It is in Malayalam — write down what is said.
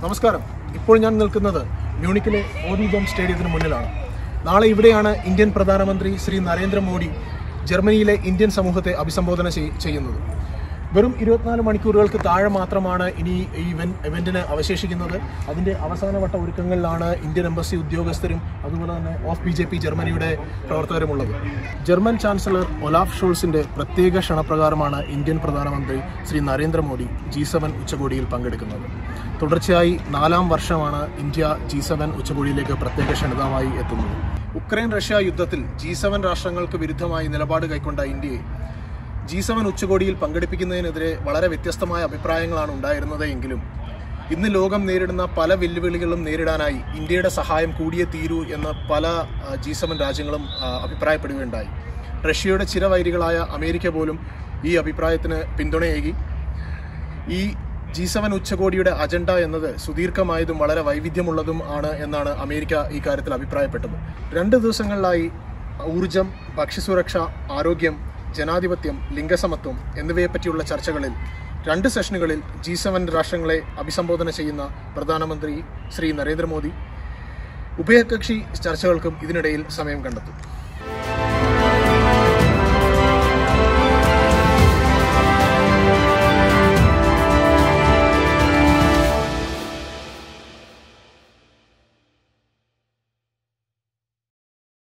നമസ്കാരം ഇപ്പോൾ ഞാൻ നിൽക്കുന്നത് മ്യൂണിക്കിലെ ഓഡിഡോം സ്റ്റേഡിയത്തിന് മുന്നിലാണ് നാളെ ഇവിടെയാണ് ഇന്ത്യൻ പ്രധാനമന്ത്രി ശ്രീ നരേന്ദ്രമോദി ജർമ്മനിയിലെ ഇന്ത്യൻ സമൂഹത്തെ അഭിസംബോധന ചെയ്- ചെയ്യുന്നത് വെറും ഇരുപത്തിനാല് മണിക്കൂറുകൾക്ക് താഴെ മാത്രമാണ് ഇനി ഈ ഇവൻ- ഇവന്റിന് അവശേഷിക്കുന്നത് അതിന്റെ അവസാനവട്ട ഒരുക്കങ്ങളിലാണ് ഇന്ത്യൻ എംബസി ഉദ്യോഗസ്ഥരും അതുപോലെ തന്നെ ഓഫ് ബി ജെ പി ജർമ്മനിയുടെ പ്രവർത്തകരുമുള്ളത് ജർമ്മൻ ചാൻസലർ ഒലാഫ് ഷോൾസിന്റെ പ്രത്യേക ക്ഷണപ്രകാരമാണ് ഇന്ത്യൻ പ്രധാനമന്ത്രി ശ്രീ നരേന്ദ്രമോദി ജി സെവൻ ഉച്ചകോടിയിൽ പങ്കെടുക്കുന്നത് തുടർച്ചയായി നാലാം വർഷമാണ് ഇന്ത്യ ജി സെവൻ ഉച്ചകോടിയിലേക്ക് പ്രത്യേക ക്ഷണിതമായി എത്തുന്നത് ഉക്രൈൻ റഷ്യ യുദ്ധത്തിൽ ജി സെവൻ രാഷ്ട്രങ്ങൾക്ക് വിരുദ്ധമായി നിലപാട് കൈക്കൊണ്ട ഇന്ത്യയെ ജി സെവൻ ഉച്ചകോടിയിൽ പങ്കെടുപ്പിക്കുന്നതിനെതിരെ വളരെ വ്യത്യസ്തമായ അഭിപ്രായങ്ങളാണ് ഉണ്ടായിരുന്നത് എങ്കിലും ഇന്ന് ലോകം നേരിടുന്ന പല വെല്ലുവിളികളും നേരിടാനായി ഇന്ത്യയുടെ സഹായം കൂടിയേ തീരൂ എന്ന് പല ജി സെവൻ രാജ്യങ്ങളും ആ, അഭിപ്രായപ്പെടുകയുണ്ടായി റഷ്യയുടെ ചിരവൈരികളായ അമേരിക്ക പോലും ഈ അഭിപ്രായത്തിന് പിന്തുണയേകി ഈ ജി സെവൻ ഉച്ചകോടിയുടെ അജണ്ട എന്നത് സുദീർഘമായതും വളരെ വൈവിധ്യമുള്ളതും ആണ് എന്നാണ് അമേരിക്ക ഈ കാര്യത്തിൽ അഭിപ്രായപ്പെട്ടത് രണ്ട് ദിവസങ്ങളിലായി ഊർജം ഭക്ഷ്യസുരക്ഷ ആരോഗ്യം ജനാധിപത്യം ലിംഗസമത്വം എന്നിവയെപ്പറ്റിയുള്ള ചർച്ചകളിൽ രണ്ട് സെഷനുകളിൽ ജി സെവൻ രാഷ്ട്രങ്ങളെ അഭിസംബോധന ചെയ്യുന്ന പ്രധാനമന്ത്രി ശ്രീ നരേന്ദ്രമോദി ഉഭയകക്ഷി ചർച്ചകൾക്കും ഇതിനിടയിൽ സമയം കണ്ടെത്തും